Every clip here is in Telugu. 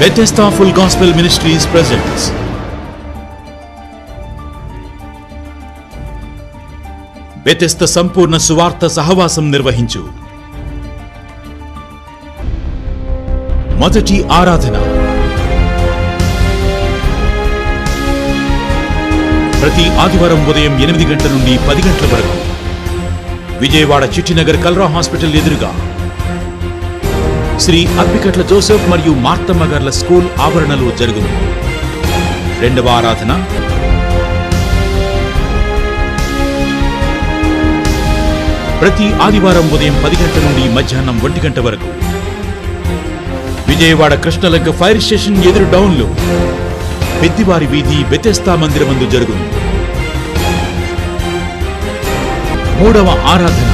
Bethesda Full Gospel Ministries presents Bethesda సంపూర్ణ సువార్త సహవాసం నిర్వహించు మొదటి ఆరాధన ప్రతి ఆదివారం ఉదయం ఎనిమిది గంటల నుండి పది గంటల వరకు విజయవాడ చిట్టినగర్ కల్రా హాస్పిటల్ ఎదురుగా శ్రీ అప్పికట్ల జోసెఫ్ మరియు మార్తమ్మ గార్ల స్కూల్ ఆవరణలో జరుగును రెండవ ఆరాధన ప్రతి ఆదివారం ఉదయం పది గంటల నుండి మధ్యాహ్నం ఒంటి గంట వరకు విజయవాడ కృష్ణలంక ఫైర్ స్టేషన్ ఎదురు డౌన్లో పెద్దివారి వీధి బెతెస్తా మందిరమందు జరుగును మూడవ ఆరాధన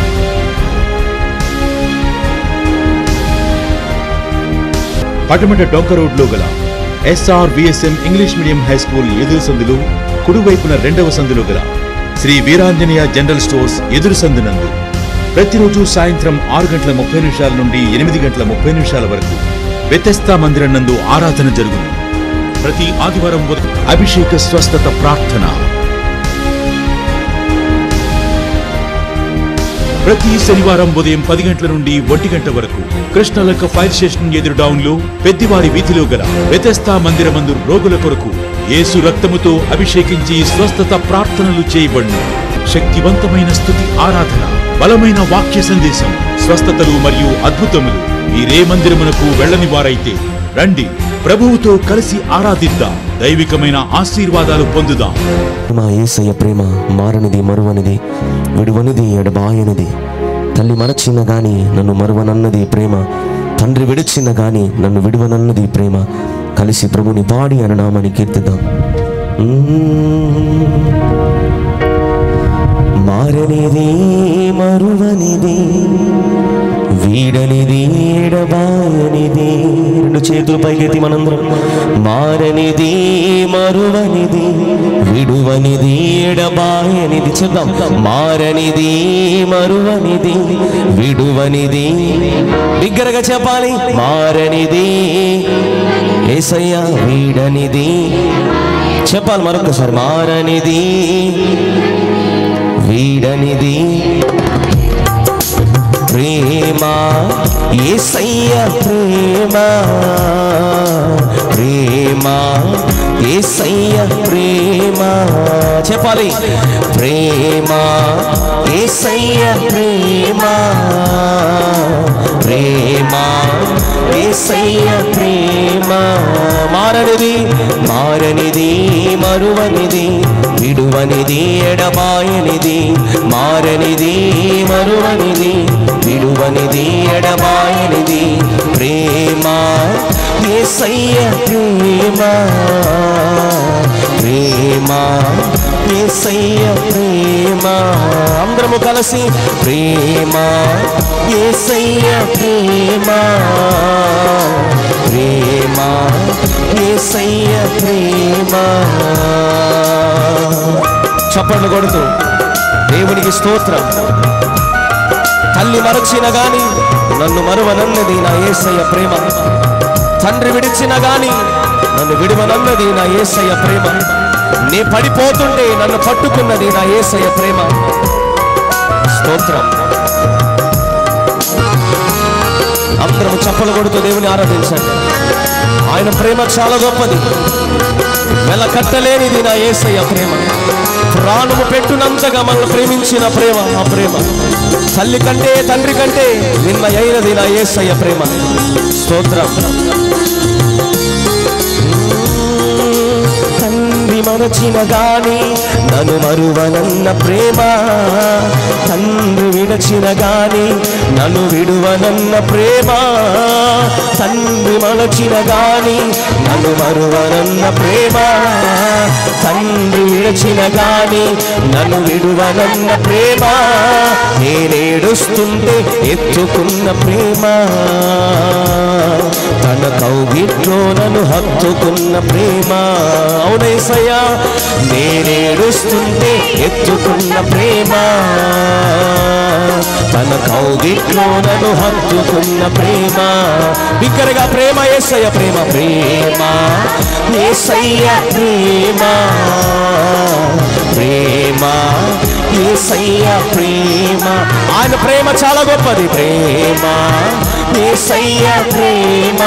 పటమట డొంక రోడ్లో గల SR VSM English medium high school ఎదురు సందులు కుడివైపున రెండవ సందులో గల శ్రీ వీరాంజనేయ జనరల్ స్టోర్స్ ఎదురు సందునందు ప్రతిరోజు సాయంత్రం ఆరు గంటల ముప్పై నిమిషాల నుండి ఎనిమిది గంటల ముప్పై నిమిషాల వరకు వ్యతస్థా మందిరం నందు ఆరాధన జరుగును ప్రతి ఆదివారం ఉదయం అభిషేక స్వస్థత ప్రార్థన ప్రతి శనివారం ఉదయం పది గంటల నుండి ఒంటి గంట వరకు కృష్ణలక్క ఫైర్ స్టేషన్ ఎదురు డౌన్లో పెద్దివారి వీధిలో గల వ్యతస్థా మందిరమందు రోగుల కొరకు యేసు రక్తముతో అభిషేకించి స్వస్థత ప్రార్థనలు చేయబడును శక్తివంతమైన స్థుతి ఆరాధన బలమైన వాక్య సందేశం స్వస్థతలు మరియు అద్భుతములు మీరే మందిరమునకు వెళ్ళని వారైతే రండి ప్రభువుతో కలిసి ఆరాధిద్దాం దైవికమైన ఆశీర్వాదాలు పొందుదాం మా ఏసయ్య ప్రేమ మారనిది మరువనిది విడువనిది ఎడబాయనిది తల్లి మరచిన గాని నన్ను మరువనన్నది ప్రేమ తండ్రి విడిచిన గాని నన్ను విడువనన్నది ప్రేమ కలిసి ప్రభుని పాడి అననామని కీర్తిద్దాం మ్మ్. మారనిది మరువనిది వీడనిది ఎడబాయనిది రెండు చేతులు పైకెత్తి మనందరం మారనిది మరువనిది విడువనిది ఎడబాయనిది చెప్దాం మారనిది మరువనిది విడువనిది బిగ్గరగా చెప్పాలి మారనిది ఏసయ్య వీడనిది చెప్పాలి మరొకసారి మారనిది వీడనిది ప్రేమ ఏసయ్య ప్రేమ ప్రేమ ఏసయ్య ప్రేమ చెప్పాలి ప్రేమ ఏసయ్య ప్రేమ ప్రేమ ఏసయ్య ప్రేమ మారనిది మారనిది మరువనిది విడువనిది ఎడబాయనిది మారనిది మరువనిది విడువనిది ఎడబాయనిది ప్రేమ ఏసయ్య ప్రేమ ప్రేమ ఏసయ్య ప్రేమ అందరము కలిసి ప్రేమ ఏసయ్య ప్రేమ ప్రేమ ఏసయ్య ప్రేమ చప్పట్లు కొడుతూ దేవునికి స్తోత్రం తల్లి మరచిన గాని నన్ను మరువనన్నది నా ఏసయ్య ప్రేమ తండ్రి విడిచిన గాని నన్ను విడువనన్నది నా ఏసయ్య ప్రేమ నీ పడిపోతుంటే నన్ను పట్టుకున్నది నా ఏసయ్య ప్రేమ స్తోత్రం అందరం చప్పలు కొడుతూ దేవుని ఆరాధించండి ఆయన ప్రేమ చాలా గొప్పది వెల కట్టలేనిది నా ఏసయ్య ప్రేమ ప్రాణము పెట్టునంతగా మనల్ని ప్రేమించిన ప్రేమ ఆ ప్రేమ తల్లి కంటే తండ్రి కంటే నిన్న అయినది నా ఏసయ్య ప్రేమ స్తోత్రం తండ్రి మరచిన గాని నన్ను మరువనన్న ప్రేమ తండ్రి విడచిన గాని నన్ను విడువనన్న ప్రేమ తండ్రి మలచిన గాని నన్ను మరువనన్న ప్రేమ తండ్రి విడ విడచిన గాని నన్ను విడువనన్న ప్రేమ నేనేడుస్తుంటే ఎత్తుకున్న ప్రేమ తన కౌగిట్లో నన్ను హత్తుకున్న ప్రేమ అవునేసయ్యా నేనేడుస్తుంటే ఎత్తుకున్న ప్రేమ తన కౌగిట్లో నన్ను హత్తుకున్న ప్రేమ బిగ్గరగా ప్రేమ ఏసయ్య ప్రేమ ప్రేమ ఏసయ్య ప్రేమ ప్రేమ ఏసయ్య ప్రేమ ఆయన ప్రేమ చాలా గొప్పది ప్రేమ ఏసయ్య ప్రేమ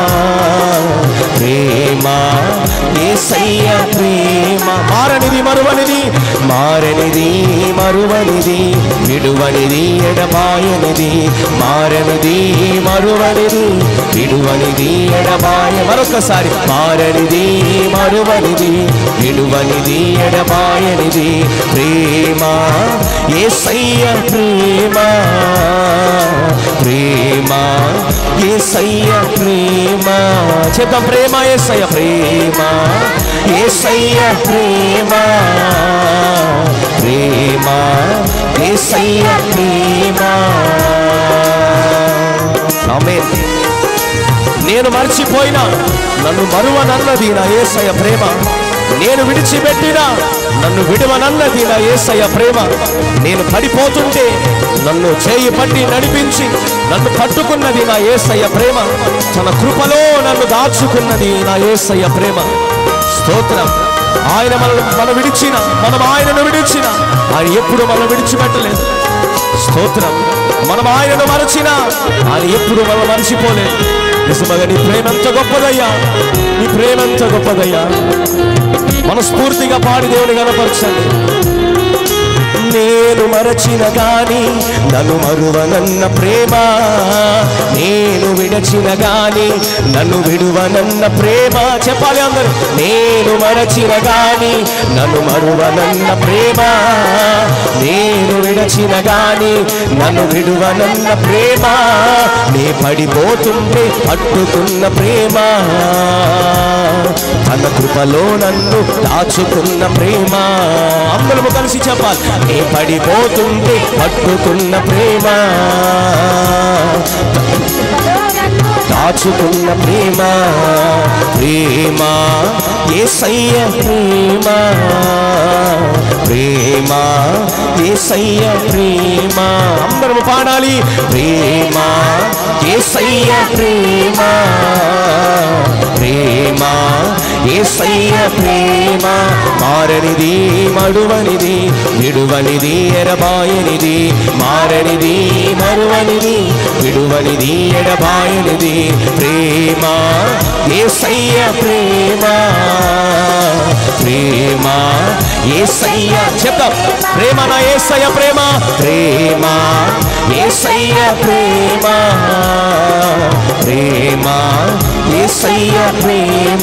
ప్రేమ ఏసయ్య ప్రేమ మారనిది మరువనిది మారనిది మరువనిది విడువనిది ఎడబాయనిది మారనిది మరువనిది విడువనిది ఎడబాయ మరొకసారి మారనిది మరువనిది విడువనిది ఎడబాయనిది ప్రేమ ఏసయ్య ప్రేమ ప్రేమ ఏసయ్య ప్రేమ చేద్దాం ప్రేమ ఏసయ్య ప్రేమ ఏసయ్య ప్రేమ ప్రేమ ఏసయ్య ప్రేమ ఆమేన్ నేను మర్చిపోయినా నన్ను మరువనన్నది నా ఏసయ్య ప్రేమ నేను విడిచిపెట్టినా నన్ను విడవనన్నది నా ఏసయ్య ప్రేమ నేను పడిపోతుంటే నన్ను చేయి పట్టి నడిపించి నన్ను పట్టుకున్నది నా ఏసయ్య ప్రేమ తన కృపలో నన్ను దాచుకున్నది నా ఏసయ్య ప్రేమ స్తోత్రం ఆయన మనల్ని మనం విడిచిన మనం ఆయనను విడిచిన ఆయన ఎప్పుడు మనం విడిచిపెట్టలేదు స్తోత్రం మనం ఆయనను మరచిన ఆయన ఎప్పుడు మనం మరచిపోలేదు నిజమగా నీ ప్రేమ ఎంత గొప్పదయ్యా నీ ప్రేమ ఎంత గొప్పదయ్యా మనస్ఫూర్తిగా పాడి దేవుని కనపరచండి నేను మరచిన గాని నన్ను మరువనన్న ప్రేమ నేను విడచిన గాని నన్ను విడువనన్న ప్రేమ చెప్పాలి అందరూ నేను మరచిన గాని నన్ను మరువనన్న ప్రేమ నేను విడచిన గాని నన్ను విడువనన్న ప్రేమ నే పడిపోతుంటే పట్టుకున్న ప్రేమ తన కృపలో నన్ను దాచుకున్న ప్రేమ అందరము కలిసి చెప్పాలి నే పడిపోతుంటే పట్టుకున్న ప్రేమ దాచుకున్న ప్రేమ ప్రేమ ఏసయ్య ప్రేమ ప్రేమ ఏసయ్య ప్రేమ అందరము పాడాలి ప్రేమ ఏసయ్య ప్రేమ ప్రేమ ఏసయ్య ప్రేమ మారనిది మడువనిది విడువనిది ఎరబాయనిది మారనిది మరువనిది విడువనిది ఎడబాయనిది ప్రేమ ఏసయ్య ప్రేమ ప్రేమ ఏసయ్య చెప్తాం ప్రేమ నా ఏసయ్య ప్రేమ ప్రేమ ఏసయ్య ప్రేమ ప్రేమ ఏసయ్య ప్రేమ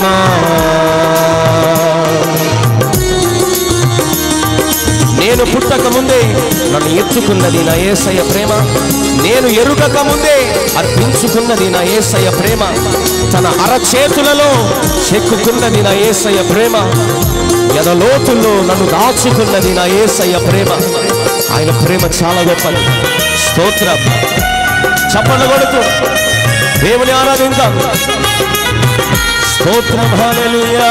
నేను పుట్టక ముందే నన్ను ఎత్తుకున్నది నా ఏసయ్య ప్రేమ నేను ఎరుగక ముందే అర్పించుకున్నది నా ఏసయ్య ప్రేమ తన అరచేతులలో చెక్కుకున్నది నా ఏసయ్య ప్రేమ ఎదలోతుల్లో నన్ను దాచుకున్నది నా ఏసయ్య ప్రేమ ఆయన ప్రేమ చాలా గొప్పది స్తోత్రం చప్పట్లు కొడుతూ దేవుని ఆరాధించాం స్తోత్రం హల్లెలూయా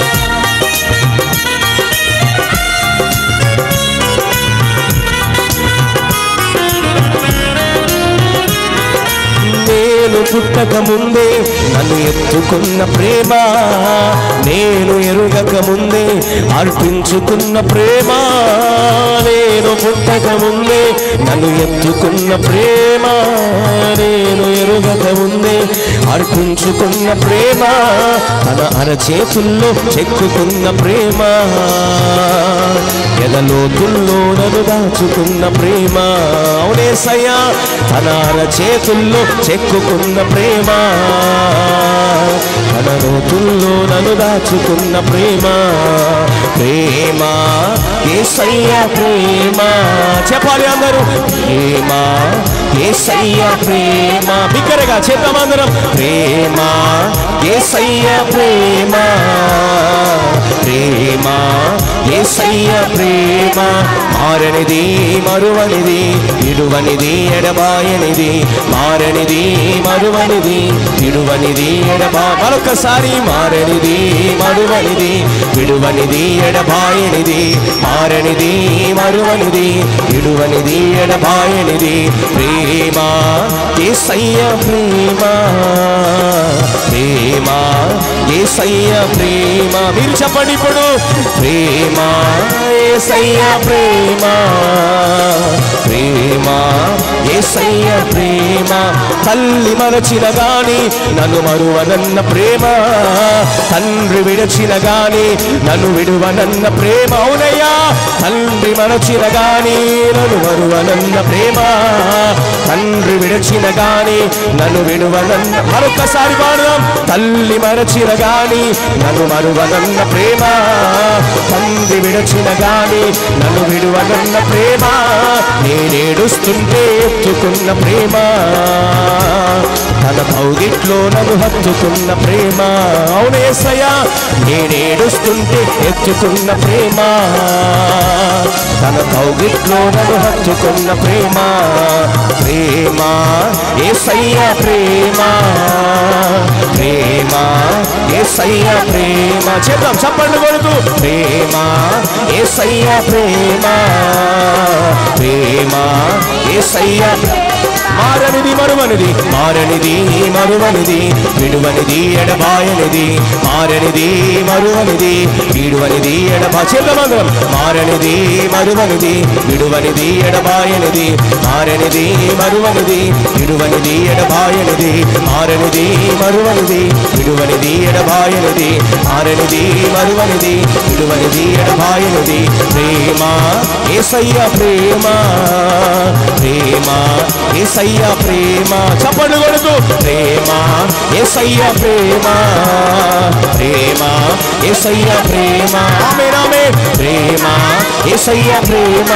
నేను పుట్టక ముందే నన్ను ఎత్తుకున్న ప్రేమ నేను ఎరుగక ముందే అర్పించుకున్న ప్రేమ నేను పుట్టక ముందే నన్ను ఎత్తుకున్న ప్రేమ నేను ఎరుగక ముందే అర్పించుకున్న ప్రేమ తన అరచేతుల్లో చెక్కుకున్న ప్రేమ ఎదలోతుల్లో నన్ను దాచుకున్న ప్రేమ అవునేసయ్యా తన అరచేతుల్లో చెక్కుకున్న ప్రేమ తన లోతుల్లో నన్ను దాచుకున్న ప్రేమ ప్రేమ ఏసయ్య ప్రేమ చెప్పాలి అందరూ ప్రేమ ఏసయ్య ప్రేమ బిగ్గరగా చేద్దాం అందరం ప్రేమ ఏసయ్య ప్రేమ ప్రేమ ఏసయ్య ప్రేమ మారనిది మరువనిది ఇడువనిది ఎడబాయనిది మారనిది మరువనిది ఇడువనిది ఎడబా మరొకసారి మారనిది మరువనిది విడువనిది ఎడబాయనిది మారనిది మరువనిది ఇడువనిది ఎడబాయనిది ప్రేమ ఏసయ్య ప్రేమ ప్రేమ ఏసయ్య ప్రేమ మీరు చెప్పండి ఇప్పుడు ప్రేమ ఏసయ్య ప్రేమ ప్రేమ ఏసయ్య ప్రేమ తల్లి మరచిన గాని నన్ను మరువనన్న ప్రేమ తండ్రి విడచిన గాని నన్ను విడువనన్న ప్రేమ అవునయ్యా తండ్రి మరచిన గాని నన్ను మరువనన్న ప్రేమ తండ్రి విడచిన గాని నన్ను విడువనన్న మరొకసారి పాడదాం తల్లి మరచిన గాని నన్ను మరువనన్న ప్రేమ తండ్రి విడచిన గాని నన్ను విడువనన్న ప్రేమ నేనేడుస్తుంటే ఎత్తుకున్న ప్రేమ తన కౌగిట్లో నన్ను హత్తుకున్న ప్రేమ అవునేసయ్యా నేనేడుస్తుంటే ఎత్తుకున్న ప్రేమ తన కౌగిట్లో నన్ను హత్తుకున్న ప్రేమ ప్రేమ ఏసయ్య ప్రేమ ప్రేమ ఏసయ్య ప్రేమ చేద్దాం చప్పండి కొడుతూ ప్రేమ ఏసయ్య ప్రేమ ప్రేమ ఏసయ్య మారనిది మరువనిది మారనిది మరువనిది విడువనిది ఎడబాయనిది మారనిది మరువనిది విడువనిది ఎడబా చెల్లమంగళం మారనిది మరువనిది విడువనిది ఎడబాయనిది మారనిది మరువనిది విడువనిది ఎడబాయనిది మారనిది మరువనిది విడువనిది ఎడబాయనిది మారనిది మరువనిది విడువనిది ఎడబాయనిది ప్రేమ ఏసయ్య ప్రేమ ప్రేమ ఏసయ్య ప్రేమ చప్పట్లు కొడుతూ ప్రేమ ఏసయ్య ప్రేమ ప్రేమ ఏసయ్య ప్రేమ ఆమె నామే ప్రేమ ఏసయ్య ప్రేమ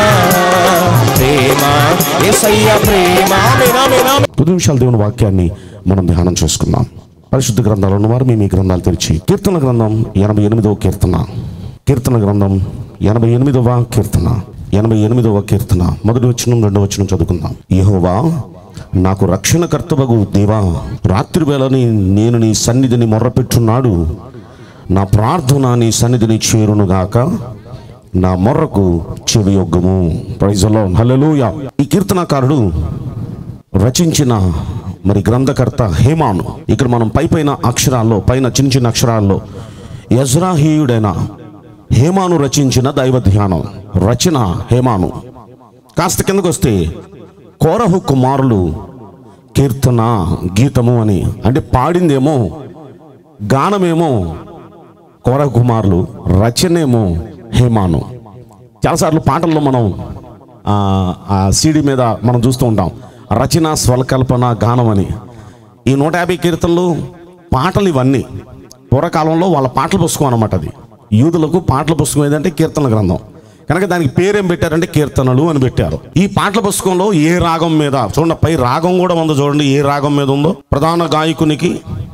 ప్రేమ ఏసయ్య ప్రేమ ఆమె నామే నామే పది నిమిషాల దేవుని వాక్యాన్ని మనం ధ్యానం చేసుకుందాం పరిశుద్ధ గ్రంథాలు ఉన్నవారు మేము ఈ గ్రంథాలు తెరిచి కీర్తన గ్రంథం ఎనభై ఎనిమిదవ కీర్తన కీర్తన గ్రంథం ఎనభై ఎనిమిదవ కీర్తన ఎనభై ఎనిమిదవ కీర్తన మొదటి వచనం రెండవ వచనం చదువుకుందాం యెహోవా నాకు రక్షణ కర్తవగు దేవా రాత్రి వేళని నేను నీ సన్నిధిని మొర్రపెట్టున్నాడు నా ప్రార్థన నీ సన్నిధిని చేరునుగాక నా మొర్రకు చెవి యొగ్గము ప్రైజలో హల్లెలూయా ఈ కీర్తనకారుడు రచించిన మరి గ్రంథకర్త హేమాను ఇక్కడ మనం పై పైన అక్షరాల్లో పైన చిన్న చిన్న అక్షరాల్లో యజ్రాహీయుడైన హేమాను రచించిన దైవ ధ్యానం రచన హేమాను కాస్త కిందకు వస్తే కోరహు కుమారులు కీర్తన గీతము అని అంటే పాడిందేమో గానమేమో కోర కుమారులు రచనేమో హేమాను చాలాసార్లు పాటల్లో మనం ఆ, ఆ సీడీ మీద మనం చూస్తూ ఉంటాం రచన స్వరకల్పన గానం అని ఈ నూట యాభై కీర్తనలు పాటలు ఇవన్నీ పూర్వకాలంలో వాళ్ళ పాటల పుస్తకం అనమాట అది యూదులకు పాటల పుస్తకం ఏదంటే కీర్తన గ్రంథం కనుక దానికి పేరేం పెట్టారంటే కీర్తనలు అని పెట్టారు ఈ పాటల పుస్తకంలో ఏ రాగం మీద చూడండి పై రాగం కూడా ఉందో చూడండి ఏ రాగం మీద ఉందో ప్రధాన గాయకునికి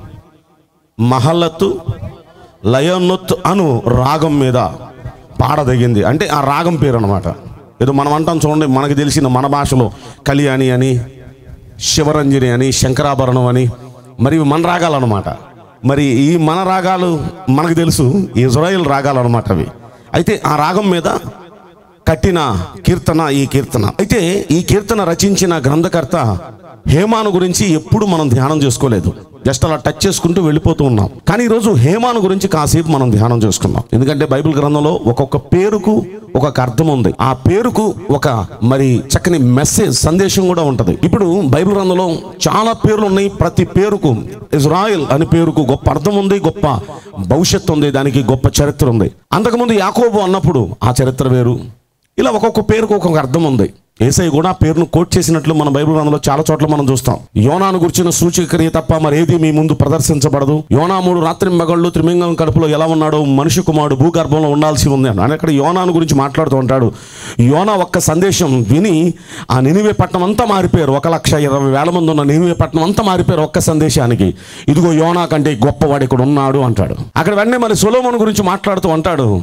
మహల్లత్తు లయోన్నొత్ అను రాగం మీద పాడదగింది అంటే ఆ రాగం పేరు అనమాట ఏదో మనం అంటాం చూడండి మనకు తెలిసిన మన భాషలో కళ్యాణి అని శివరంజని అని శంకరాభరణం అని మరి ఇవి మన రాగాలు అనమాట మరి ఈ మన రాగాలు మనకు తెలుసు ఇజ్రాయిల్ రాగాలు అనమాట అవి అయితే ఆ రాగం మీద కట్టిన కీర్తన ఈ కీర్తన అయితే ఈ కీర్తన రచించిన గ్రంథకర్త హేమాను గురించి ఎప్పుడు మనం ధ్యానం చేసుకోలేదు జస్ట్ అలా టచ్ చేసుకుంటూ వెళ్ళిపోతూ ఉన్నాం కానీ ఈరోజు హేమాను గురించి కాసేపు మనం ధ్యానం చేసుకున్నాం ఎందుకంటే బైబిల్ గ్రంథంలో ఒక్కొక్క పేరుకు ఒక్కొక్క అర్థం ఉంది ఆ పేరుకు ఒక మరి చక్కని మెసేజ్ సందేశం కూడా ఉంటది ఇప్పుడు బైబిల్ గ్రంథంలో చాలా పేర్లు ఉన్నాయి ప్రతి పేరుకు ఇజ్రాయెల్ అనే పేరుకు గొప్ప అర్థం ఉంది గొప్ప భవిష్యత్తు ఉంది దానికి గొప్ప చరిత్ర ఉంది అంతకుముందు యాకోబు అన్నప్పుడు ఆ చరిత్ర వేరు ఇలా ఒక్కొక్క పేరుకు ఒక్కొక్క అర్థం ఉంది ఏసై కూడా ఆ పేరును కోట్ చేసినట్లు మన బైబిల్ గ్రంథంలో చాలా చోట్ల మనం చూస్తాం యోనాను గురించిన సూచక్రియ తప్ప మరి ఏది మీ ముందు ప్రదర్శించబడదు యోనా మూడు రాత్రి మగళ్ళు త్రిమింగం కడుపులో ఎలా ఉన్నాడో మనిషి కుమారుడు భూగర్భంలో ఉండాల్సి ఉంది అని అక్కడ యోనాను గురించి మాట్లాడుతూ ఉంటాడు యోనా ఒక్క సందేశం విని ఆ నినివే పట్టణం అంతా మారిపోయారు ఒక లక్ష ఇరవై వేల మంది ఉన్న నినివే పట్టణం అంతా మారిపోయారు ఒక్క సందేశానికి ఇదిగో యోనా కంటే గొప్పవాడు ఇక్కడ ఉన్నాడు అంటాడు అక్కడ వెంటనే మరి సొలోమోన్ గురించి మాట్లాడుతూ అంటాడు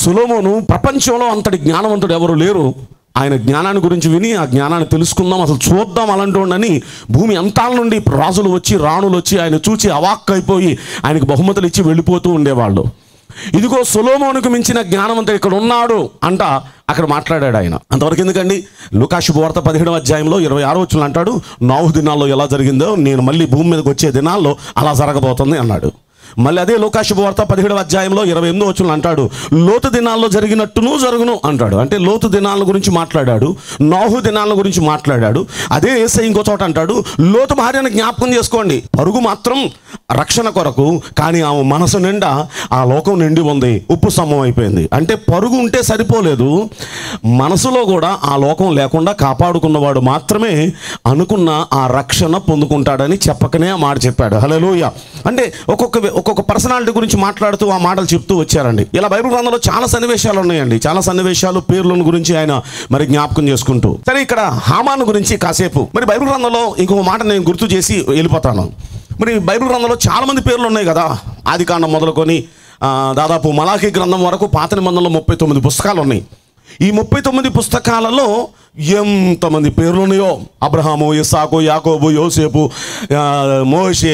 సులోమోను ప్రపంచంలో అంతటి జ్ఞానవంతుడు ఎవరు లేరు ఆయన జ్ఞానాన్ని గురించి విని ఆ జ్ఞానాన్ని తెలుసుకుందాం అసలు చూద్దాం అలాంటి భూమి అంతాల నుండి రాజులు వచ్చి రాణులు వచ్చి ఆయన చూచి అవాక్కైపోయి ఆయనకు బహుమతులు ఇచ్చి వెళ్ళిపోతూ ఉండేవాళ్ళు ఇదిగో సొలోమోనుకు మించిన జ్ఞానవంతుడు ఇక్కడ ఉన్నాడు అంట అక్కడ మాట్లాడాడు ఆయన అంతవరకు ఎందుకండి లుకాశు వార్త పదిహేడవ అధ్యాయంలో ఇరవై ఆరో వచ్చిన అంటాడు నాలుగు దినాల్లో ఎలా జరిగిందో నేను మళ్ళీ భూమి మీదకి వచ్చే దినాల్లో అలా జరగబోతుంది అన్నాడు మళ్ళీ అదే లోకాశుభ వార్త పదిహేడవ అధ్యాయంలో ఇరవై ఎనిమిదో వచ్చిన అంటాడు లోతు దినాల్లో జరిగినట్టును జరుగును అంటాడు అంటే లోతు దినాల గురించి మాట్లాడాడు నాహు దినాల గురించి మాట్లాడాడు అదే ఏసై ఇంకో చోట అంటాడు లోతు భార్యను జ్ఞాపకం చేసుకోండి పరుగు మాత్రం రక్షణ కొరకు కానీ ఆమె మనసు నిండా ఆ లోకం నిండి ఉంది ఉప్పు స్తంభం అయిపోయింది అంటే పరుగు ఉంటే సరిపోలేదు మనసులో కూడా ఆ లోకం లేకుండా కాపాడుకున్నవాడు మాత్రమే అనుకున్న ఆ రక్షణ పొందుకుంటాడని చెప్పకనే ఆ మాట చెప్పాడు హలోయ అంటే ఒక్కొక్క ఒక్కొక్క పర్సనాలిటీ గురించి మాట్లాడుతూ ఆ మాటలు చెప్తూ వచ్చారండి ఇలా బైబిల్ గ్రంథంలో చాలా సన్నివేశాలు ఉన్నాయండి చాలా సన్నివేశాలు పేర్లను గురించి ఆయన మరి జ్ఞాపకం చేసుకుంటూ సరే ఇక్కడ హామాను గురించి కాసేపు మరి బైబిల్ గ్రంథంలో ఇంకొక మాట నేను గుర్తు చేసి వెళ్ళిపోతాను మరి బైబిల్ గ్రంథంలో చాలా మంది పేర్లు ఉన్నాయి కదా ఆది కాండం మొదలుకొని ఆ, దాదాపు మలాఖీ గ్రంథం వరకు పాత నిబంధనలో ముప్పై తొమ్మిది పుస్తకాలు ఉన్నాయి ఈ ముప్పై తొమ్మిది పుస్తకాలలో ఎంతమంది పేర్లు ఉన్నాయో అబ్రహాము ఇస్సాకు యాకోబు యోసేపు ఆ, మోషే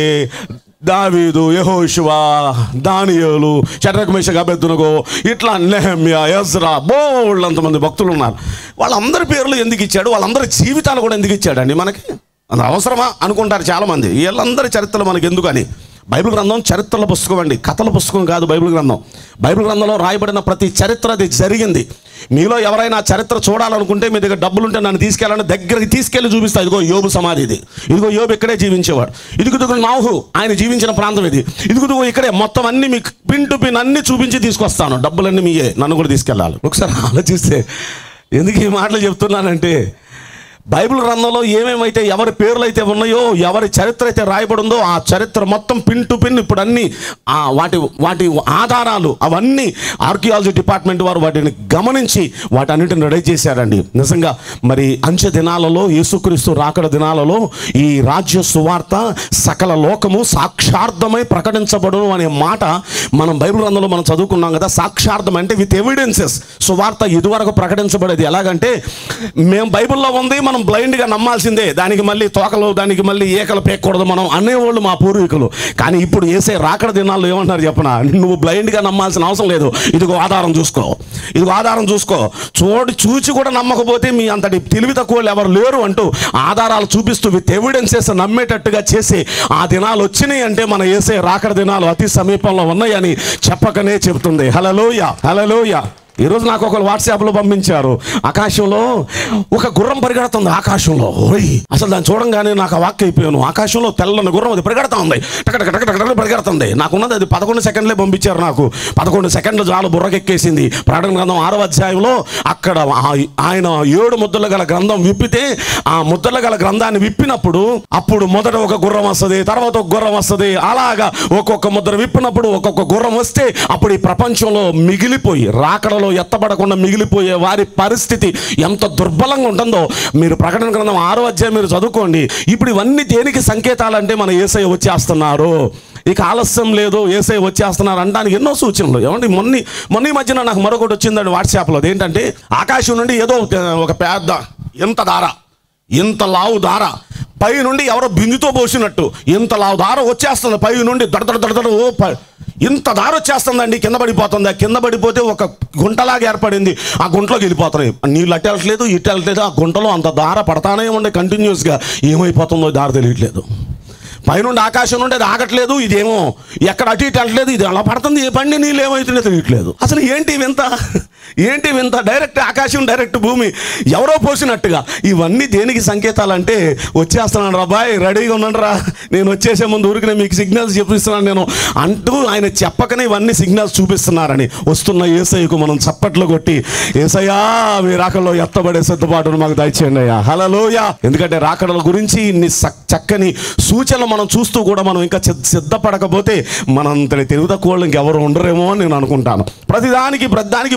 దావీదు యెహోషువ దానియేలు చట్రకమేష అభ్యర్థునగో ఇట్లా నెహమ్య ఎజ్రా బోల్డ్ అంతమంది భక్తులు ఉన్నారు వాళ్ళందరి పేర్లు ఎందుకు ఇచ్చాడు వాళ్ళందరి జీవితాలు కూడా ఎందుకు ఇచ్చాడండి మనకి అది అవసరమా అనుకుంటారు చాలామంది వీళ్ళందరి చరిత్రలు మనకి ఎందుకని బైబిల్ గ్రంథం చరిత్రల పుస్తకం అండి కథల పుస్తకం కాదు బైబిల్ గ్రంథం బైబిల్ గ్రంథంలో రాయబడిన ప్రతి చరిత్ర అది జరిగింది మీలో ఎవరైనా ఆ చరిత్ర చూడాలనుకుంటే మీ దగ్గర డబ్బులు ఉంటే నన్ను తీసుకెళ్ళాలని దగ్గరికి తీసుకెళ్ళి చూపిస్తా ఇదిగో యోబు సమాధి ఇది ఇదిగో యోబు ఇక్కడే జీవించేవాడు ఇదిగో ఇదిగో నాహు ఆయన జీవించిన ప్రాంతం ఇది ఇదిగో ఇదిగో ఇక్కడే మొత్తం అన్ని మీకు పిన్ టు పిన్ అన్ని చూపించి తీసుకొస్తాను డబ్బులన్నీ మీయే నన్ను కూడా తీసుకెళ్ళాలి ఒకసారి ఆలోచిస్తే ఎందుకు ఈ మాటలు చెప్తున్నానంటే బైబిల్ గ్రంథంలో ఏమేమైతే ఎవరి పేర్లు అయితే ఉన్నాయో ఎవరి చరిత్ర అయితే రాయబడిందో ఆ చరిత్ర మొత్తం పిన్ టు పిన్ ఇప్పుడు అన్ని ఆ వాటి వాటి ఆధారాలు అవన్నీ ఆర్కియాలజీ డిపార్ట్మెంట్ వారు వాటిని గమనించి వాటన్నిటిని రెడీ చేశారండి నిజంగా మరి అంచె దినాలలో యేసుక్రీస్తు రాకడ దినాలలో ఈ రాజ్య సువార్త సకల లోకము సాక్షార్థమై ప్రకటించబడును అనే మాట మనం బైబిల్ గ్రంథంలో మనం చదువుకున్నాం కదా సాక్షార్థం అంటే విత్ ఎవిడెన్సెస్ సువార్త ఇదివరకు ప్రకటించబడేది ఎలాగంటే మేము బైబిల్లో ఉంది మనం బ్లైండ్గా నమ్మాల్సిందే దానికి మళ్ళీ తోకలు దానికి మళ్ళీ ఏకలు పేకూడదు మనం అనేవాళ్ళు మా పూర్వీకులు కానీ ఇప్పుడు వేసే రాకడ దినాల్లో ఏమంటారు చెప్పనా నువ్వు బ్లైండ్గా నమ్మాల్సిన అవసరం లేదు ఇదిగో ఆధారం చూసుకో ఇదిగో ఆధారం చూసుకో చూడు చూచి కూడా నమ్మకపోతే మీ అంతటి తెలివి తక్కువ వాళ్ళు ఎవరు లేరు అంటూ ఆధారాలు చూపిస్తూ విత్ ఎవిడెన్సెస్ నమ్మేటట్టుగా చేసి ఆ దినాలు వచ్చినాయి అంటే మన వేసే రాకడ దినాలు అతి సమీపంలో ఉన్నాయని చెప్పకనే చెబుతుంది హలలోయ హలలోయ ఈరోజు నాకు ఒకరు వాట్సాప్లో పంపించారు ఆకాశంలో ఒక గుర్రం పరిగెడుతుంది ఆకాశంలో ఓయ్ అసలు దాన్ని చూడంగానే నాకు ఆ వాక్ అయిపోయాను ఆకాశంలో తెల్లని గుర్రం అది పరిగెడతా ఉంది టక టక టక టక టక పరిగెడుతుంది నాకున్నది అది పదకొండు సెకండ్లే పంపించారు నాకు పదకొండు సెకండ్లు చాలు బుర్రకెక్కేసింది ప్రకటన గ్రంథం ఆరో అధ్యాయంలో అక్కడ ఆ- ఆయన ఏడు ముద్దలు గల గ్రంథం విప్పితే ఆ ముద్దలు గల గ్రంథాన్ని విప్పినప్పుడు అప్పుడు మొదట ఒక గుర్రం వస్తుంది తర్వాత ఒక గుర్రం వస్తుంది అలాగా ఒక్కొక్క ముద్ర విప్పినప్పుడు ఒక్కొక్క గుర్రం వస్తే అప్పుడు ఈ ప్రపంచంలో మిగిలిపోయి రాకడలో ఎత్తబడకుండా మిగిలిపోయే వారి పరిస్థితి ఎంత దుర్బలంగా ఉంటుందో మీరు ప్రకటన గ్రంథం ఆరో అధ్యాయం మీరు చదువుకోండి ఇప్పుడు ఇవన్నీ దేనికి సంకేతాలంటే మన ఏసై వచ్చేస్తున్నారు ఇక ఆలస్యం లేదు ఏసై వచ్చేస్తున్నారు అనడానికి ఎన్నో సూచనలు ఏమండి మొన్న మొన్న ఈ మధ్యన నాకు మరొకటి వచ్చిందండి వాట్సాప్లో అదేంటంటే ఆకాశం నుండి ఏదో ఒక- ఒక పెద్ద ఎంత దార ఇంత లావు దార పై నుండి ఎవరో బిందుతో పోసినట్టు ఇంత లావు దార వచ్చేస్తుంది పై నుండి దడదడ దడదడ ఓ ప- ఇంత దార వచ్చేస్తుందండి కింద పడిపోతుంది ఆ కింద పడిపోతే ఒక గుంటలాగా ఏర్పడింది ఆ గుంటలోకి వెళ్ళిపోతున్నాయి నీళ్ళు అటు వెళ్ళట్లేదు ఇటు వెళ్ళట్లేదు ఆ గుంటలో అంత దార పడతానే ఉండే కంటిన్యూస్గా ఏమైపోతుందో దారి తెలియట్లేదు పైనుండి ఆకాశం నుండి అది ఆగట్లేదు ఇదేమో ఎక్కడ అటు ఇటు వెళ్ళట్లేదు ఇది అలా పడుతుంది ఏ పండి నీళ్ళు ఏమవుతుందో తెలియట్లేదు అసలు ఏంటి వింత ఏంటి వింత డైరెక్ట్ ఆకాశం డైరెక్ట్ భూమి ఎవరో పోసినట్టుగా ఇవన్నీ దేనికి సంకేతాలంటే వచ్చేస్తున్నాను రా బాయ్ రెడీగా ఉన్నాను రా నేను వచ్చేసే ముందు ఊరికి మీకు సిగ్నల్స్ చూపిస్తున్నాను నేను అంటూ ఆయన చెప్పకనే ఇవన్నీ సిగ్నల్స్ చూపిస్తున్నారని వస్తున్న ఏసయ్యకు మనం చప్పట్లు కొట్టి ఏసయ్యా మీ రాకడలో ఎత్తబడే సిద్ధపాటును మాకు దయచేయండి అయ్యా హలలోయ ఎందుకంటే రాకడల గురించి ఇన్ని సక్- చక్కని సూచనలు మనం చూస్తూ కూడా మనం ఇంకా సిద్ధ- సిద్ధపడకపోతే మనంతటి తెలివి తక్కువ వాళ్ళు ఇంకెవరు ఉండరేమో అని నేను అనుకుంటాను ప్రతిదానికి ప్రతిదానికి ఇప్పుడు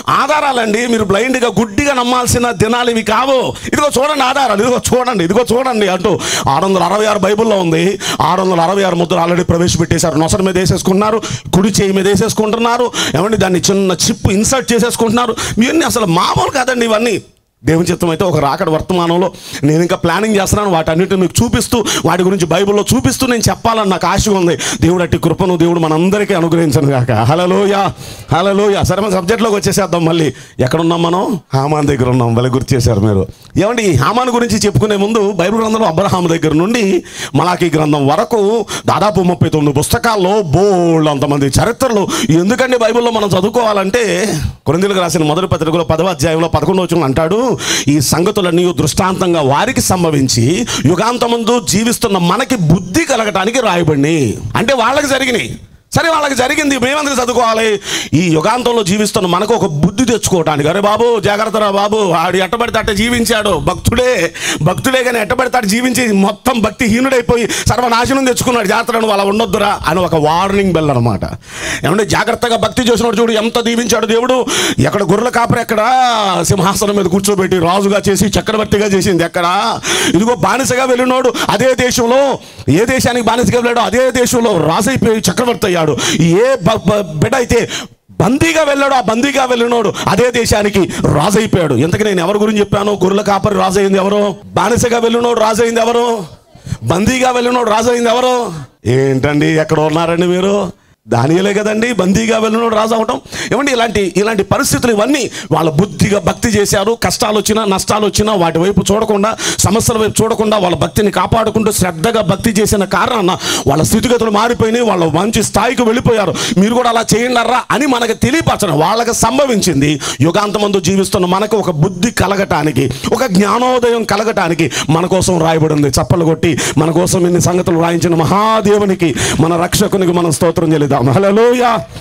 ఆధారాలండి మీరు బ్లైండ్గా గుడ్డిగా నమ్మాల్సిన దినాలు ఇవి కావు ఇదిగో చూడండి ఆధారాలు ఇదిగో చూడండి ఇదిగో చూడండి అంటూ ఆరు వందల అరవై ఆరు బైబిల్లో ఉంది ఆరు వందల అరవై ఆరు ముద్రలు ఆల్రెడీ ప్రవేశపెట్టేశారు నొసల మీద వేసేసుకుంటున్నారు కుడి చేయి మీద వేసేసుకుంటున్నారు ఏమండి దాన్ని చిన్న చిప్ ఇన్సర్ట్ చేసేసుకుంటున్నారు ఇవన్నీ అసలు మామూలు కాదండి ఇవన్నీ దేవుని చిత్తం అయితే ఒక రాకడ వర్తమానంలో నేను ఇంకా ప్లానింగ్ చేస్తున్నాను వాటన్నిటిని మీకు చూపిస్తూ వాటి గురించి బైబిల్లో చూపిస్తూ నేను చెప్పాలని నాకు ఆశ ఉంది దేవుడు అట్టి కృపను దేవుడు మనందరికీ అనుగ్రహించను కాక హలలోయ హలలోయ సరే మన సబ్జెక్ట్లోకి వచ్చేసేద్దాం మళ్ళీ ఎక్కడున్నాం మనం హామాన్ దగ్గర ఉన్నాం భలే గుర్తు చేశారు మీరు ఏమండి ఈ హామాన్ గురించి చెప్పుకునే ముందు బైబిల్ గ్రంథంలో అబ్రహాం దగ్గర నుండి మలాకి గ్రంథం వరకు దాదాపు ముప్పై తొమ్మిది పుస్తకాల్లో బోల్డ్ అంతమంది చరిత్రలు ఎందుకండి బైబిల్లో మనం చదువుకోవాలంటే కొరిందీలకు రాసిన మొదటి పత్రికలో పదవ అధ్యాయంలో పదకొండవ వచనం అంటాడు ఈ సంగతులన్నీ దృష్టాంతంగా వారికి సంభవించి యుగాంతముందు జీవిస్తున్న మనకి బుద్ధి కలగటానికి రాయబడి అంటే వాళ్ళకి జరిగినాయి సరే వాళ్ళకి జరిగింది మేమందరూ చదువుకోవాలి ఈ యుగాంతంలో జీవిస్తున్న మనకు ఒక బుద్ధి తెచ్చుకోవటానికి అరే బాబు జాగ్రత్తరా బాబు ఆడు ఎట్టబడితే అట్ట జీవించాడు భక్తుడే భక్తుడే కానీ ఎట్టబడితే అట్ట జీవించి మొత్తం భక్తిహీనుడైపోయి సర్వనాశనం తెచ్చుకున్నాడు జాతరను అలా ఉండొద్దురా అని ఒక వార్నింగ్ బెల్ అనమాట ఏమంటే జాగ్రత్తగా భక్తి చేసినాడు చూడు ఎంత దీవించాడు దేవుడు ఎక్కడ గొర్రెల కాపరి ఎక్కడ సింహాసనం మీద కూర్చోబెట్టి రాజుగా చేసి చక్రవర్తిగా చేసింది ఎక్కడ ఇదిగో బానిసగా వెళ్ళినోడు అదే దేశంలో ఏ దేశానికి బానిసగా వెళ్ళాడో అదే దేశంలో రాజు అయిపోయి చక్రవర్తి అయ్యాడు ఏ బ- బ- బిడ్డ అయితే బందీగా వెళ్ళాడు ఆ బందీగా వెళ్ళినోడు అదే దేశానికి రాజు అయిపోయాడు ఇంతకు నేను ఎవరి గురించి చెప్పాను గొర్రెల కాపరి రాజు అయింది ఎవరు బానిసగా వెళ్ళినోడు రాజు అయింది ఎవరు బందీగా వెళ్ళినోడు రాజు అయింది ఎవరు ఏంటండి ఎక్కడ ఉన్నారండి మీరు దానియలే కదండి బందీగా వెళ్ళినోడు రాజు అవటం ఏమండి ఇలాంటి ఇలాంటి పరిస్థితులు ఇవన్నీ వాళ్ళ బుద్ధిగా భక్తి చేశారు కష్టాలు వచ్చినా నష్టాలు వచ్చినా వాటి వైపు చూడకుండా సమస్యల వైపు చూడకుండా వాళ్ళ భక్తిని కాపాడుకుంటూ శ్రద్ధగా భక్తి చేసిన కారణాన వాళ్ళ స్థితిగతులు మారిపోయినాయి వాళ్ళ మంచి స్థాయికి వెళ్ళిపోయారు మీరు కూడా అలా చేయండారా అని మనకు తెలియపరచడం వాళ్ళకి సంభవించింది యుగాంతమందు జీవిస్తున్న మనకు ఒక బుద్ధి కలగటానికి ఒక జ్ఞానోదయం కలగటానికి మన కోసం రాయబడింది చప్పలు కొట్టి మన కోసం ఇన్ని సంగతులు రాయించిన మహాదేవునికి మన రక్షకునికి మనం స్తోత్రం చెల్లిద్దాం హలలోయ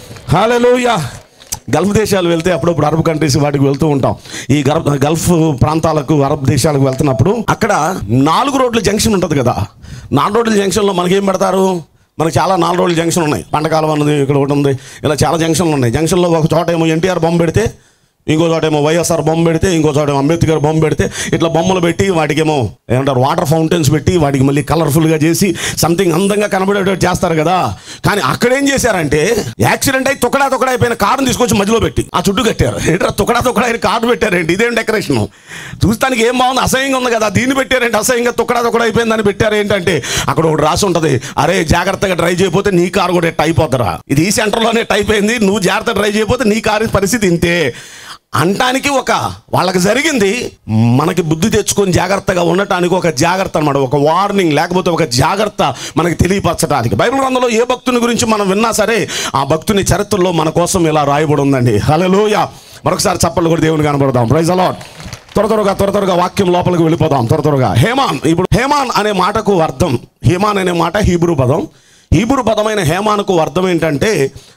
హలలోయ గల్ఫ్ దేశాలు వెళ్తే అప్పుడప్పుడు అరబ్ కంట్రీస్ వాటికి వెళ్తూ ఉంటాం ఈ గల్ఫ్ గల్ఫ్ ప్రాంతాలకు అరబ్ దేశాలకు వెళ్తున్నప్పుడు అక్కడ నాలుగు రోడ్ల జంక్షన్ ఉంటుంది కదా నాలుగు రోడ్ల జంక్షన్లో మనకి ఏం పెడతారు మనకి చాలా నాలుగు రోడ్ల జంక్షన్ ఉన్నాయి పంటకాలం ఉన్నది ఇక్కడ ఒకటి ఉంది ఇలా చాలా జంక్షన్లు ఉన్నాయి జంక్షన్లో ఒక చోట ఏమో ఎన్టీఆర్ బొమ్మ పెడితే ఇంకో చోట ఏమో వైఎస్ఆర్ బొమ్మ పెడితే ఇంకో చోట ఏమో అంబేద్కర్ బొమ్మ పెడితే ఇట్లా బొమ్మలు పెట్టి వాటికేమో ఏమంటారు వాటర్ ఫౌంటైన్స్ పెట్టి వాటికి మళ్ళీ కలర్ఫుల్గా చేసి సంథింగ్ అందంగా కనబడేటట్టు చేస్తారు కదా కానీ అక్కడ ఏం చేశారంటే యాక్సిడెంట్ అయి తుకడా తుకడా అయిపోయిన కారుని తీసుకొచ్చి మధ్యలో పెట్టి ఆ చుట్టూ కట్టారు ఏంటో తుకడా తుకడా అయిన కారు పెట్టారేంటి ఇదేం డెకరేషన్ చూస్తానికి ఏం బాగుంది అసహ్యంగా ఉంది కదా దీన్ని పెట్టారేంటి అసహ్యంగా తుకడా తుకడా అయిపోయిందని పెట్టారు ఏంటంటే అక్కడ ఒకటి రాసి ఉంటది అరే జాగ్రత్తగా డ్రైవ్ చేయకపోతే నీ కారు కూడా ఎట్ట అయిపోతారా ఇది ఈ సెంటర్లోనే టైప్ అయింది నువ్వు జాగ్రత్త డ్రైవ్ చేయకపోతే నీ కారు పరిస్థితి ఇంతే అంటానికి ఒక వాళ్ళకి జరిగింది మనకి బుద్ధి తెచ్చుకొని జాగ్రత్తగా ఉండటానికి ఒక జాగ్రత్త అన్నమాట ఒక వార్నింగ్ లేకపోతే ఒక జాగ్రత్త మనకి తెలియపరచడానికి బైబిల్ గ్రంథంలో ఏ భక్తుని గురించి మనం విన్నా సరే ఆ భక్తుని చరిత్రలో మన కోసం ఇలా రాయబడి ఉందండి హలోయ మరొకసారి చప్పలు కూడా దేవుని కనబడదాం ప్రైజ్ అలాట్ త్వర త్వరగా త్వర త్వరగా వాక్యం లోపలికి వెళ్ళిపోదాం త్వర త్వరగా హేమాన్ ఇప్పుడు హేమాన్ అనే మాటకు అర్థం హేమాన్ అనే మాట హీబ్రూ పదం హీబ్రూ పదమైన హేమానుకు అర్థం ఏంటంటే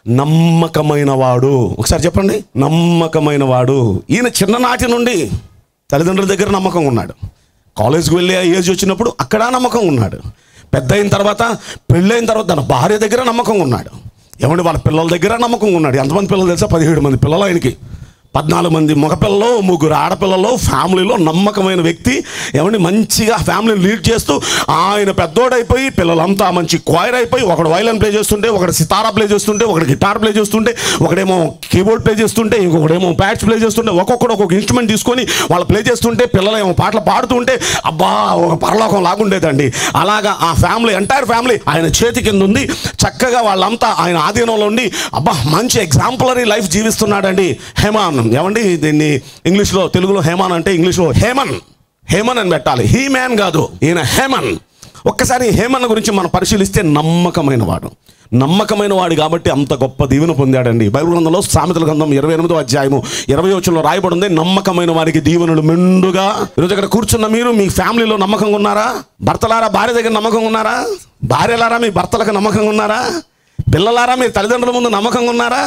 నమ్మకమైన వాడు ఒకసారి చెప్పండి నమ్మకమైన వాడు ఈయన చిన్ననాటి నుండి తల్లిదండ్రుల దగ్గర నమ్మకం ఉన్నాడు కాలేజ్కి వెళ్ళే ఏజ్ వచ్చినప్పుడు అక్కడ నమ్మకం ఉన్నాడు పెద్ద అయిన తర్వాత పెళ్ళైన తర్వాత తన భార్య దగ్గర నమ్మకం ఉన్నాడు ఏమండి వాళ్ళ పిల్లల దగ్గర నమ్మకం ఉన్నాడు ఎంతమంది పిల్లలు తెలుసా పదిహేడు మంది పిల్లలు ఆయనకి పద్నాలుగు మంది మగపిల్లలు ముగ్గురు ఆడపిల్లలు ఫ్యామిలీలో నమ్మకమైన వ్యక్తి ఏమండి మంచిగా ఫ్యామిలీని లీడ్ చేస్తూ ఆయన పెద్దోడైపోయి పిల్లలంతా మంచి క్వైర్ అయిపోయి ఒకడు వైలన్ ప్లే చేస్తుంటే ఒకడు సితారా ప్లే చేస్తుంటే ఒకడు గిటార్ ప్లే చేస్తుంటే ఒకడేమో కీబోర్డ్ ప్లే చేస్తుంటే ఇంకొకడేమో ప్యాడ్స్ ప్లే చేస్తుంటే ఒక్కొక్కడు ఒక్కొక్క ఇన్స్ట్రుమెంట్ తీసుకొని వాళ్ళు ప్లే చేస్తుంటే పిల్లలు ఏమో పాటలు పాడుతుంటే అబ్బా ఒక పరలోకం లాగుండేదండి అలాగా ఆ ఫ్యామిలీ ఎంటైర్ ఫ్యామిలీ ఆయన చేతి కింద ఉంది చక్కగా వాళ్ళంతా ఆయన ఆధీనంలో ఉండి అబ్బా మంచి ఎగ్జాంపులరీ లైఫ్ జీవిస్తున్నాడండి హేమాన్ ఏమండి దీన్ని ఇంగ్లీష్లో తెలుగులో హేమాన్ అంటే ఇంగ్లీష్లో హేమన్ హేమన్ అని పెట్టాలి హీ మ్యాన్ కాదు ఈయన హేమన్ ఒక్కసారి హేమన్ గురించి మనం పరిశీలిస్తే నమ్మకమైన వాడు నమ్మకమైన వాడు కాబట్టి అంత గొప్ప దీవెన పొందాడండి బైబిల్ గ్రంథంలో సామెతల గ్రంథం ఇరవై ఎనిమిదో అధ్యాయము ఇరవై వచ్చంలో రాయబడి ఉంది నమ్మకమైన వారికి దీవెనలు మెండుగా ఈరోజు ఇక్కడ కూర్చున్న మీరు మీ ఫ్యామిలీలో నమ్మకంగా ఉన్నారా భర్తలారా భార్య దగ్గర నమ్మకంగా ఉన్నారా భార్యలారా మీ భర్తలకు నమ్మకంగా ఉన్నారా పిల్లలారా మీ తల్లిదండ్రుల ముందు నమ్మకంగా ఉన్నారా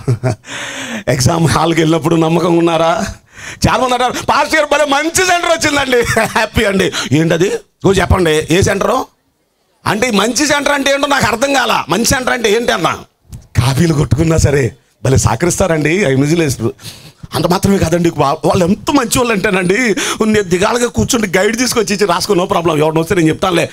ఎగ్జామ్ హాల్కి వెళ్ళినప్పుడు నమ్మకంగా ఉన్నారా చాలా మంది అంటారు పాస్ట్ ఇయర్ భలే మంచి సెంటర్ వచ్చిందండి హ్యాపీ అండి ఏంటది ఓ చెప్పండి ఏ సెంటరు అంటే ఈ మంచి సెంటర్ అంటే ఏంటో నాకు అర్థం కాల మంచి సెంటర్ అంటే ఏంటి అన్న కాఫీలు కొట్టుకున్నా సరే భలే సహకరిస్తారండి ఐ విజిలేస్తారు అంత మాత్రమే కాదండి వా- వాళ్ళు ఎంత మంచి వాళ్ళు అంటేనండి నేను దిగాలుగా కూర్చుండి గైడ్ తీసుకొచ్చి ఇచ్చి రాసుకో నో ప్రాబ్లం ఎవరిని వస్తే నేను చెప్తానులే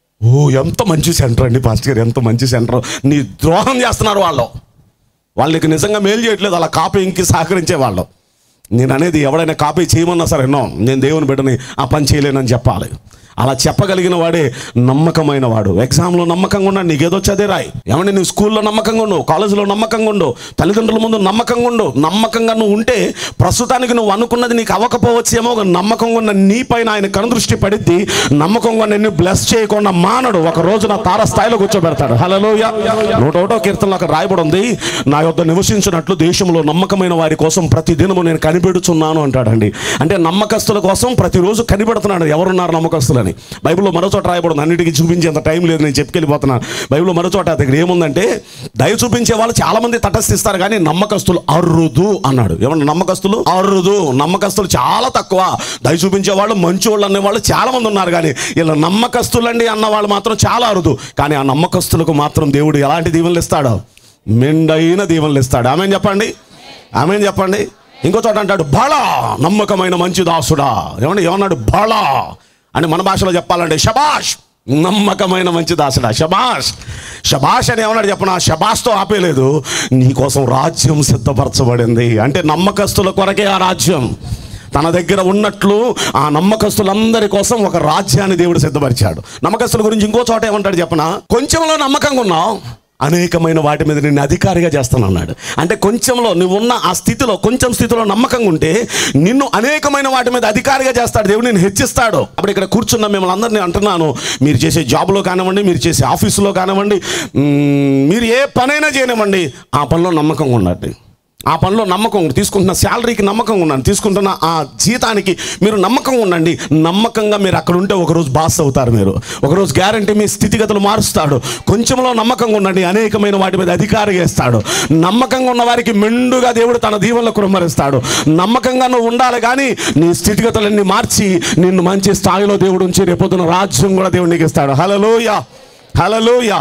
ఓ ఎంత మంచి సెంటర్ అండి పాస్టర్ గారు ఎంత మంచి సెంటర్ నీ ద్రోహం చేస్తున్నారు వాళ్ళు వాళ్ళకి నిజంగా మేలు చేయట్లేదు అలా కాపీకి సహకరించే వాళ్ళు నేను అనేది ఎవడైనా కాపీ చేయమన్నా సరే నో నేను దేవుని బిడ్డని ఆ పని చేయలేనని చెప్పాలి అలా చెప్పగలిగిన వాడే నమ్మకమైన వాడు ఎగ్జామ్లో నమ్మకంగా ఉన్నాడు నీకేదో చదివి రాయి ఏమంటే నువ్వు స్కూల్లో నమ్మకంగా ఉండు కాలేజీలో నమ్మకంగా ఉండు తల్లిదండ్రుల ముందు నమ్మకంగా ఉండు నమ్మకంగా నువ్వు ఉంటే ప్రస్తుతానికి నువ్వు అనుకున్నది నీకు అవ్వకపోవచ్చేమో ఒక నమ్మకంగా ఉన్న నీ పైన ఆయన కనుదృష్టి పడిద్ది నమ్మకంగా నిన్ను బ్లెస్ చేయకుండా మానడు ఒక రోజు నా తార స్థాయిలో కూర్చోబెడతాడు హలోయ నూట ఒకటో కీర్తనలో అక్కడ రాయబడి ఉంది నా యొద్ద నివసించినట్లు దేశంలో నమ్మకమైన వారి కోసం ప్రతి దినము నేను కనిపెడుచున్నాను అంటాడండి అంటే నమ్మకస్తుల కోసం ప్రతిరోజు కనిపెడుతున్నాడు ఎవరున్నారు నమ్మకస్తులని బైబిల్లో మరో చోట రాయబడింది అన్నిటికీ చూపించేంత టైం లేదు నేను చెప్పుకెళ్ళిపోతున్నాను బైబిల్లో మరో చోట దగ్గర ఏముందంటే దయ చూపించే వాళ్ళు చాలా మంది తటస్థిస్తారు కానీ నమ్మకస్తులు అరుదు అన్నాడు ఏమన్నా నమ్మకస్తులు అరుదు నమ్మకస్తులు చాలా తక్కువ దయ చూపించే వాళ్ళు మంచి వాళ్ళు అనేవాళ్ళు చాలా మంది ఉన్నారు కానీ ఇలా నమ్మకస్తులండి అన్న వాళ్ళు మాత్రం చాలా అరుదు కానీ ఆ నమ్మకస్తులకు మాత్రం దేవుడు ఎలాంటి దీవెనలు ఇస్తాడో మెండైన దీవెనలు ఇస్తాడు ఆమె చెప్పండి ఆమె చెప్పండి ఇంకో చోట అంటాడు బళ నమ్మకమైన మంచి దాసుడా ఏమండి ఏమన్నాడు బళ అని మన భాషలో చెప్పాలంటే షబాష్ నమ్మకమైన మంచి దాసుడా షబాష్ షబాష్ అని ఏమన్నాడు చెప్పనా షబాష్తో ఆపేలేదు నీకోసం రాజ్యం సిద్ధపరచబడింది అంటే నమ్మకస్తుల కొరకే ఆ రాజ్యం తన దగ్గర ఉన్నట్లు ఆ నమ్మకస్తులందరి కోసం ఒక రాజ్యాన్ని దేవుడు సిద్ధపరిచాడు నమ్మకస్తుల గురించి ఇంకో చోట ఏమంటాడు చెప్పనా కొంచెంలో నమ్మకంగా ఉన్నావు అనేకమైన వాటి మీద నిన్ను అధికారిగా చేస్తాను అన్నాడు అంటే కొంచెంలో నువ్వు ఉన్న ఆ స్థితిలో కొంచెం స్థితిలో నమ్మకంగా ఉంటే నిన్ను అనేకమైన వాటి మీద అధికారిగా చేస్తాడు దేవుడు నేను హెచ్చిస్తాడు అప్పుడు ఇక్కడ కూర్చున్న మిమ్మల్ని అందరినీ అంటున్నాను మీరు చేసే జాబ్లో కానివ్వండి మీరు చేసే ఆఫీసులో కానివ్వండి మ్మ్, మీరు ఏ పనైనా చేయనివ్వండి ఆ పనిలో నమ్మకంగా ఉండండి ఆ పనిలో నమ్మకం ఉండి తీసుకుంటున్న శాలరీకి నమ్మకం ఉండండి తీసుకుంటున్న ఆ జీతానికి మీరు నమ్మకం ఉండండి నమ్మకంగా మీరు అక్కడ ఉంటే ఒకరోజు బాస్ అవుతారు మీరు ఒకరోజు గ్యారంటీ మీ స్థితిగతులు మారుస్తాడు కొంచెంలో నమ్మకంగా ఉండండి అనేకమైన వాటి మీద అధికారి చేస్తాడు నమ్మకంగా ఉన్న వారికి మెండుగా దేవుడు తన దీవెనలో కురమరిస్తాడు నమ్మకంగా నువ్వు ఉండాలి కానీ నీ స్థితిగతులన్నీ మార్చి నిన్ను మంచి స్థాయిలో దేవుడు ఉంచి రేపొద్దున రాజ్యం కూడా దేవుడు నీకు ఇస్తాడు హలలోయ హలలోయ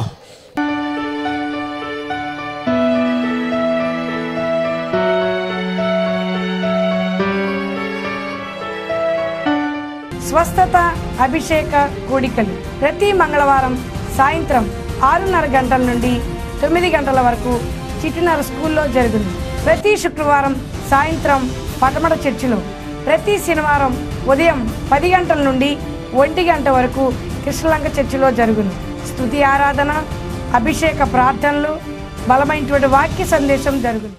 స్వస్థత అభిషేక కూడికలు ప్రతి మంగళవారం సాయంత్రం ఆరున్నర గంటల నుండి తొమ్మిది గంటల వరకు చిటినర స్కూల్లో జరుగును ప్రతి శుక్రవారం సాయంత్రం పటమట చర్చిలో ప్రతి శనివారం ఉదయం పది గంటల నుండి ఒంటి గంట వరకు కృష్ణలంక చర్చిలో జరుగును స్తుతి ఆరాధన అభిషేక ప్రార్థనలు బలమైనటువంటి వాక్య సందేశం జరుగును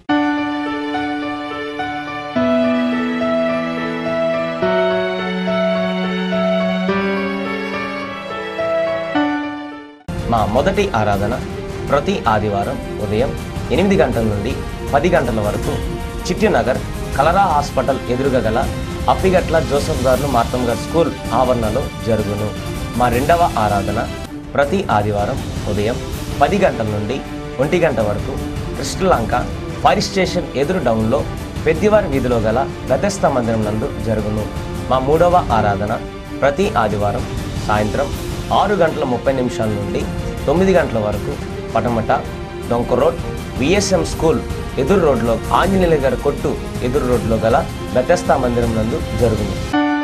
మా మొదటి ఆరాధన ప్రతి ఆదివారం ఉదయం ఎనిమిది గంటల నుండి పది గంటల వరకు చిట్టినగర్ కలరా హాస్పిటల్ ఎదురుగా గల అప్పిగట్ల జోసఫ్ గారు మార్తం గారు స్కూల్ ఆవరణలో జరుగును మా రెండవ ఆరాధన ప్రతి ఆదివారం ఉదయం పది గంటల నుండి ఒంటి గంట వరకు కృష్ణలంక ఫైర్ స్టేషన్ ఎదురు డౌన్లో పెద్దివారి వీధిలో గల గతస్థ మందిరం నందు జరుగును మా మూడవ ఆరాధన ప్రతి ఆదివారం సాయంత్రం ఆరు గంటల ముప్పై నిమిషాల నుండి తొమ్మిది గంటల వరకు పటమట డొంక రోడ్ విఎస్ఎం స్కూల్ ఎదురు రోడ్లో ఆంజనేయుల గారి కొట్టు ఎదురు రోడ్లో గల బెతస్తా మందిరం నందు జరుగును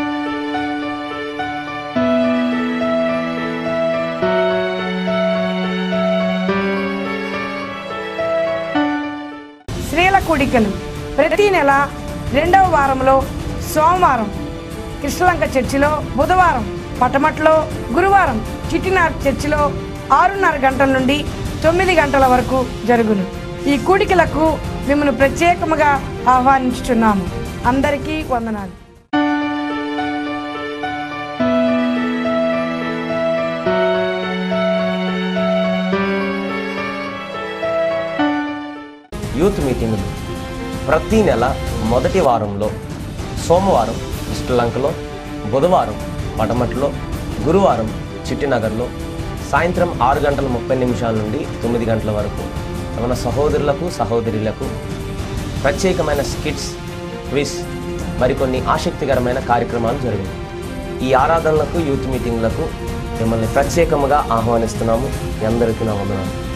స్త్రీల కూడికలు ప్రతి నెల రెండవ వారంలో సోమవారం కృష్ణలంక చర్చిలో బుధవారం పటమట్లో గురువారం చిట్టినార్ చర్చిలో ఆరున్నర గంటల నుండి తొమ్మిది గంటల వరకు జరుగును ఈ కూడికలకు మిమ్మల్ని ప్రత్యేకముగా ఆహ్వానించుచున్నాము అందరికీ వందనాలు యూత్ మీటింగులు ప్రతి నెల మొదటి వారంలో సోమవారం శ్రీలంకలో బుధవారం పటమట్లో గురువారం చిట్టినగర్లో సాయంత్రం ఆరు గంటల ముప్పై నిమిషాల నుండి తొమ్మిది గంటల వరకు మన సహోదరులకు సహోదరులకు ప్రత్యేకమైన స్కిట్స్ క్విజ్ మరికొన్ని ఆసక్తికరమైన కార్యక్రమాలు జరిగాయి ఈ ఆరాధనలకు యూత్ మీటింగ్లకు మిమ్మల్ని ప్రత్యేకముగా ఆహ్వానిస్తున్నాము మీ అందరికీ నా వందనాలు